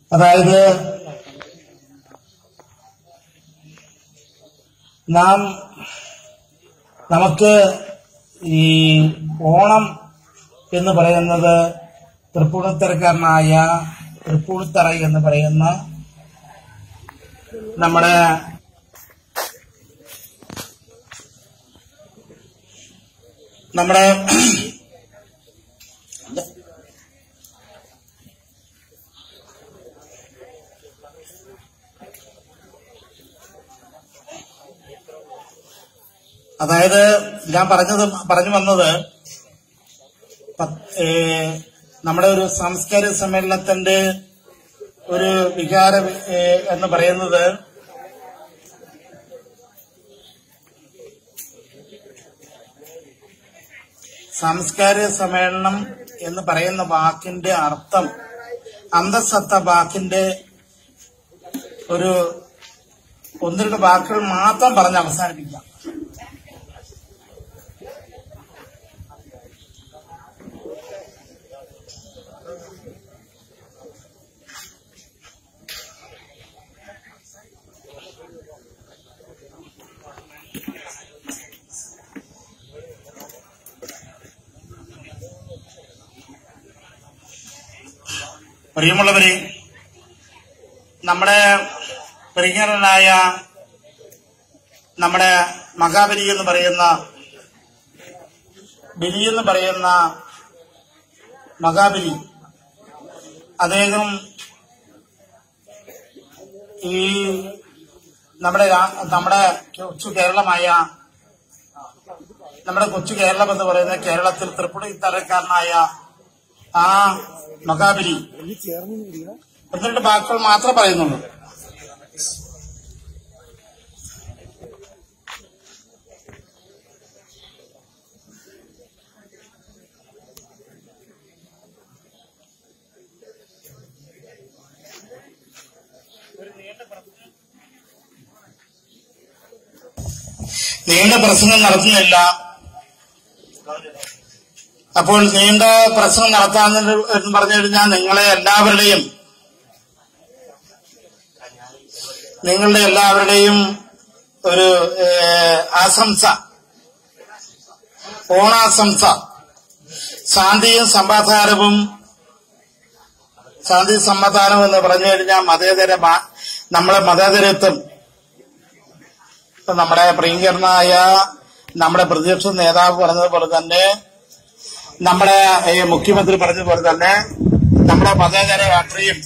അതായത് നാം നമുക്ക് ഈ ഓണം എന്ന് പറയുന്നത് തൃപ്പൂണിത്തറക്കാരനായ തൃപ്പൂണിത്തറ എന്ന് പറയുന്ന നമ്മുടെ നമ്മുടെ അതായത് ഞാൻ പറഞ്ഞത് പറഞ്ഞു വന്നത് പ- ഏ, നമ്മുടെ ഒരു സാംസ്കാരിക സമ്മേളനത്തിന്റെ ഒരു വികാര ഏ, എന്ന് പറയുന്നത് സാംസ്കാരിക സമ്മേളനം എന്ന് പറയുന്ന വാക്കിന്റെ അർത്ഥം അന്തസത്ത വാക്കിന്റെ ഒരു ഒന്ന് രണ്ട് വാക്കുകൾ മാത്രം പറഞ്ഞ് അവസാനിപ്പിക്കാം പ്രിയമുള്ളവരെ നമ്മുടെ പ്രിയങ്കരനായ നമ്മുടെ മഹാബലി എന്ന് പറയുന്ന ബലി എന്ന് പറയുന്ന മഹാബലി അദ്ദേഹം ഈ നമ്മുടെ രാ- നമ്മുടെ കൊച്ചു കേരളമായ നമ്മുടെ കൊച്ചു കേരളം എന്ന് പറയുന്ന കേരളത്തിൽ തൃപ്പൂണിത്തറക്കാരനായ ആ മഹാബലി ഒന്ന് രണ്ട് വാക്കുകൾ മാത്രമേ പറയുന്നുള്ളൂ നീണ്ട പ്രസംഗം നടത്തുന്നില്ല അപ്പോൾ നീണ്ട പ്രസംഗം നടത്താൻ എന്ന് പറഞ്ഞു കഴിഞ്ഞാൽ നിങ്ങളെ എല്ലാവരുടെയും നിങ്ങളുടെ എല്ലാവരുടെയും ഒരു ഏഹ്, ആശംസ ഓണാശംസ ശാന്തിയും സമാധാനവും ശാന്തി സമാധാനം എന്ന് പറഞ്ഞു കഴിഞ്ഞാൽ മതേതര മാ- നമ്മളെ മതേതരത്വം ഇപ്പൊ നമ്മുടെ പ്രിയങ്കരനായ നമ്മുടെ പ്രതിപക്ഷ നേതാവ് പറഞ്ഞതുപോലെ തന്നെ നമ്മുടെ ഈ മുഖ്യമന്ത്രി പറഞ്ഞതുപോലെ തന്നെ നമ്മുടെ മതേതര രാഷ്ട്രീയം